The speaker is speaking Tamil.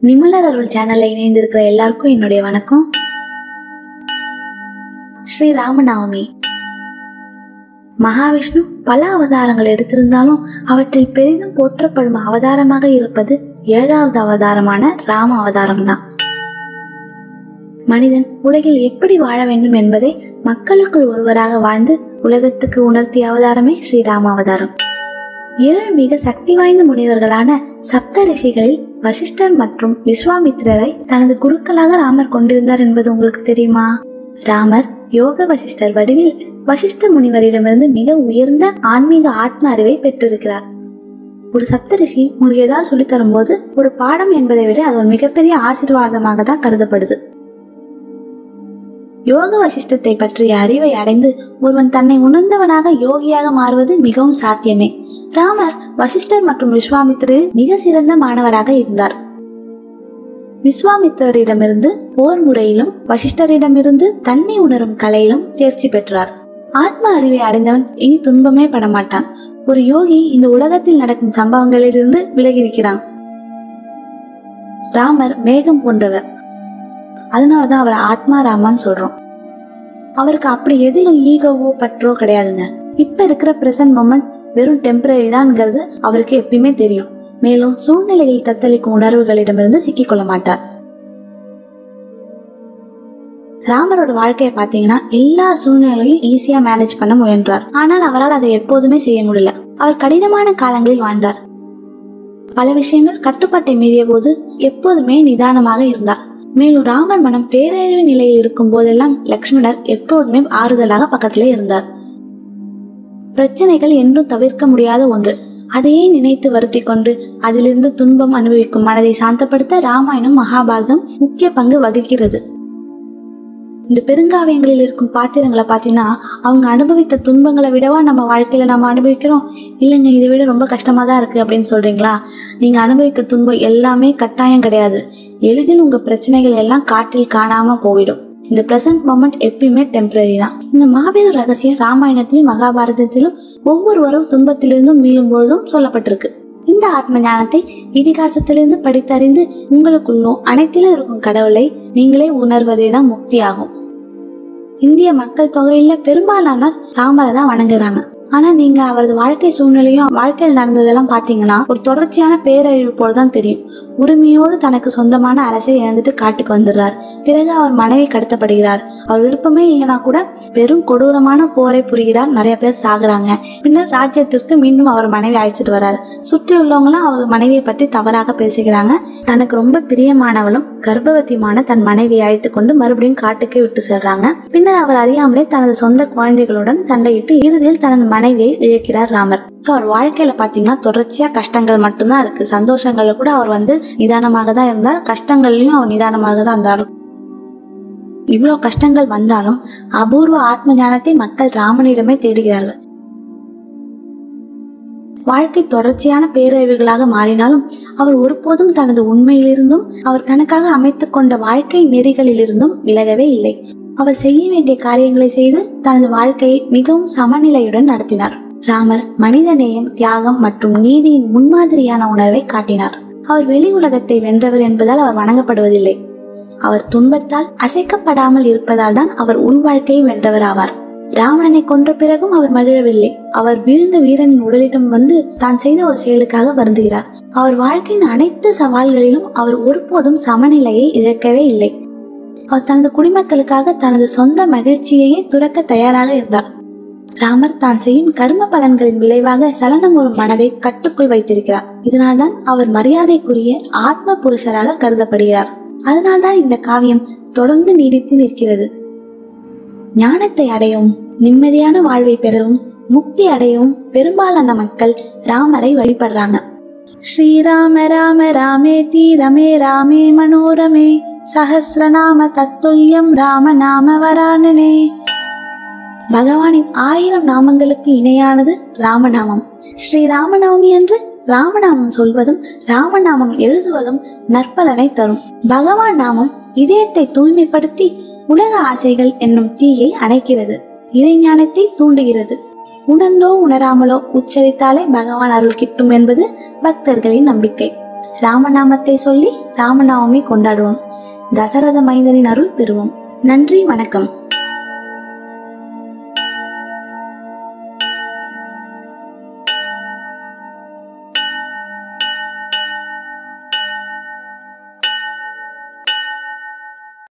நிமலர் அருள் சேனல்ல இணைந்திருக்கிற எல்லாருக்கும் என்னுடைய வணக்கம் ஸ்ரீ ராமநவமி மகாவிஷ்ணு பல அவதாரங்கள் எடுத்திருந்தாலும் அவற்றில் பெரிதும் போற்றப்படும் அவதாரமாக இருப்பது ஏழாவது அவதாரமான ராம அவதாரம் தான் மனிதன் உலகில் எப்படி வாழ வேண்டும் என்பதை மக்களுக்குள் ஒருவராக வாழ்ந்து உலகத்துக்கு உணர்த்திய அவதாரமே ஸ்ரீராம அவதாரம் ஏழு மிக சக்தி வாய்ந்த முனிவர்களான சப்த ரிஷிகளில் வசிஷ்டர் மற்றும் விஸ்வாமித்திரரை தனது குருக்களாக ராமர் கொண்டிருந்தார் என்பது உங்களுக்கு தெரியுமா ராமர் யோக வசிஷ்டர் வடிவில் வசிஷ்ட முனிவரிடமிருந்து மிக உயர்ந்த ஆன்மீக ஆத்ம அறிவை பெற்றிருக்கிறார் ஒரு சப்த ரிஷி உங்களுக்கு ஏதாவது சொல்லித் தரும்போது ஒரு பாடம் என்பதை விட அது ஒரு மிகப்பெரிய ஆசீர்வாதமாக தான் கருதப்படுது யோக வசிஷ்டத்தை பற்றிய அறிவை அடைந்து ஒருவன் தன்னை உணர்ந்தவனாக யோகியாக மாறுவது மிகவும் சாத்தியமே ராமர் வசிஷ்டர் மற்றும் விஸ்வாமித்திரரின் மிக சிறந்த மாணவராக இருந்தார் விஸ்வாமித்திரரிடமிருந்து போர் முறையிலும் வசிஷ்டரிடமிருந்து தன்னை உணரும் கலையிலும் தேர்ச்சி பெற்றார் ஆத்ம அறிவை அடைந்தவன் இனி துன்பமே படமாட்டான் ஒரு யோகி இந்த உலகத்தில் நடக்கும் சம்பவங்களிலிருந்து விலகியிருக்கிறான் ராமர் மேகம் போன்றவர் அதனாலதான் அவர் ஆத்மா ராமான்னு சொல்றோம் அவருக்கு அப்படி எதிலும் ஈகோவோ பற்றோ கிடையாதுங்க இப்ப இருக்கிற பிரசன்ட் மொமெண்ட் வெறும் டெம்பரரி தான்ங்கிறது அவருக்கு எப்பயுமே தெரியும் மேலும் சூழ்நிலையில் தத்தளிக்கும் உணர்வுகளிடமிருந்து சிக்கிக்கொள்ள மாட்டார் ராமரோட வாழ்க்கையை பார்த்தீங்கன்னா எல்லா சூழ்நிலையும் ஈஸியா மேனேஜ் பண்ண முயன்றார் ஆனால் அவரால் அதை எப்போதுமே செய்ய முடியல அவர் கடினமான காலங்களில் வாழ்ந்தார் பல விஷயங்கள் கட்டுப்பாட்டை மீறிய போது எப்போதுமே நிதானமாக இருந்தார் மேலும் ராமர் மனம் பேரழிவு நிலையில் இருக்கும் போதெல்லாம் லக்ஷ்மணர் எப்போதுமே ஆறுதலாக பக்கத்திலே இருந்தார் பிரச்சனைகள் என்றும் தவிர்க்க முடியாத ஒன்று அதையே நினைத்து வருத்தி கொண்டு அதிலிருந்து துன்பம் அனுபவிக்கும் மனதை சாந்தப்படுத்த ராமாயணம் மகாபாரதம் முக்கிய பங்கு வகிக்கிறது இந்த பெருங்காவியங்களில் இருக்கும் பாத்திரங்களை பார்த்தீங்கன்னா அவங்க அனுபவித்த துன்பங்களை விடவா நம்ம வாழ்க்கையில நம்ம அனுபவிக்கிறோம் இல்லைங்க இதை விட ரொம்ப கஷ்டமா தான் இருக்கு அப்படின்னு சொல்றீங்களா நீங்க அனுபவிக்க துன்பம் எல்லாமே கட்டாயம் கிடையாது எளிதில் உங்க பிரச்சனைகள் எல்லாம் காற்றில் காணாம போயிடும் இந்த பிரசன்ட் மொமெண்ட் எப்பயுமே டெம்பரரி தான் இந்த மாபெரும் ரகசியம் ராமாயணத்திலும் மகாபாரதத்திலும் ஒவ்வொருவரும் துன்பத்திலிருந்தும் மீளும் பொழுதும் சொல்லப்பட்டிருக்கு இந்த ஆத்ம ஞானத்தை இதிகாசத்திலிருந்து படித்தறிந்து உங்களுக்குள்ளும் அனைத்திலும் இருக்கும் கடவுளை நீங்களே உணர்வதே தான் முக்தி ஆகும் இந்திய மக்கள் தொகையில பெரும்பாலானோர் ராமரை தான் வணங்குறாங்க ஆனா நீங்க அவரது வாழ்க்கை சூழ்நிலையும் வாழ்க்கையில் நடந்ததெல்லாம் பாத்தீங்கன்னா ஒரு தொடர்ச்சியான பேரழிவு போலதான் தெரியும் உரிமையோடு தனக்கு சொந்தமான அரசை இழந்துட்டு காட்டுக்கு வந்துடுறார் பிறகு அவர் மனைவி கடத்தப்படுகிறார் அவர் விருப்பமே இல்லைனா கூட பெரும் கொடூரமான போரை புரிகிறார் நிறைய பேர் சாகுறாங்க பின்னர் ராஜ்யத்திற்கு மீண்டும் அவர் மனைவி அழைச்சிட்டு வர்றாரு சுற்றி உள்ளவங்களும் அவர் மனைவியை பற்றி தவறாக பேசுகிறாங்க தனக்கு ரொம்ப பிரியமானவளும் கர்ப்பவதியுமான தன் மனைவியை அழைத்து கொண்டு மறுபடியும் காட்டுக்கே விட்டு செல்றாங்க பின்னர் அவர் அறியாமலே தனது சொந்த குழந்தைகளுடன் சண்டையிட்டு இறுதியில் தனது மனைவியை இழக்கிறார் ராமர் அவர் வாழ்க்கையில பாத்தீங்கன்னா தொடர்ச்சியா கஷ்டங்கள் மட்டும்தான் இருக்கு சந்தோஷங்கள்ல கூட அவர் வந்து நிதானமாக தான் இருந்தார் கஷ்டங்கள்லயும் அவர் நிதானமாக தான் இருந்தார் இவ்வளவு கஷ்டங்கள் வந்தாலும் அபூர்வ ஆத்ம ஞானத்தை மக்கள் ராமனிடமே தேடுகிறார்கள் வாழ்க்கை தொடர்ச்சியான பேரழிவுகளாக மாறினாலும் அவர் ஒருபோதும் தனது உண்மையிலிருந்தும் அவர் தனக்காக அமைத்துக் கொண்ட வாழ்க்கை நெறிகளிலிருந்தும் விலகவே இல்லை அவர் செய்ய வேண்டிய காரியங்களை செய்து தனது வாழ்க்கையை மிகவும் சமநிலையுடன் நடத்தினார் ராமர் மனித நேயம் தியாகம் மற்றும் நீதியின் முன்மாதிரியான உணர்வை காட்டினார் அவர் வெளி உலகத்தை வென்றவர் என்பதால் அவர் வணங்கப்படுவதில்லை அவர் துன்பத்தால் அசைக்கப்படாமல் இருப்பதால் தான் அவர் உள் வாழ்க்கையை வென்றவர் ஆவார் ராவணனை கொன்ற பிறகும் அவர் மகிழவில்லை அவர் வீழ்ந்த வீரனின் உடலிடம் வந்து தான் செய்த ஒரு செயலுக்காக வருந்துகிறார் அவர் வாழ்க்கையின் அனைத்து சவால்களிலும் அவர் ஒருபோதும் சமநிலையை இழக்கவே இல்லை அவர் தனது குடிமக்களுக்காக தனது சொந்த மகிழ்ச்சியையே துறக்க தயாராக இருந்தார் ராமர் தான் செய்யும் கர்ம பலன்களின் விளைவாக சலனம் ஒரு மனதை கட்டுக்குள் வைத்திருக்கிறார் இதனால்தான் அவர் மரியாதைக்குரிய ஆத்ம புருஷராக கருதப்படுகிறார் அதனால்தான் இந்த காவியம் தொடர்ந்து நீடித்து நிற்கிறது ஞானத்தை அடையவும் நிம்மதியான வாழ்வை பெறவும் முக்தி அடையவும் பெரும்பாலான மக்கள் ராமரை வழிபடுறாங்க ஸ்ரீராம ராம ராமேதி ரமே ராமே மனோரமே சஹசிரநாம தத்துல்யம் ராம நாம வரானனே பகவானின் ஆயிரம் நாமங்களுக்கு இணையானது ராமநாமம் ஸ்ரீ ராமநவமி அன்று ராமநாமம் சொல்வதும் ராமநாமம் எழுதுவதும் நற்பலனை தரும் பகவான் நாமம் இதயத்தை தூய்மைப்படுத்தி உலக ஆசைகள் என்னும் தீயை அணைக்கிறது இறைஞானத்தை தூண்டுகிறது உணர்ந்தோ உணராமலோ உச்சரித்தாலே பகவான் அருள் கிட்டும் என்பது பக்தர்களின் நம்பிக்கை ராமநாமத்தை சொல்லி ராமநவமி கொண்டாடுவோம் தசரத மைந்தனின் அருள் பெறுவோம் நன்றி வணக்கம்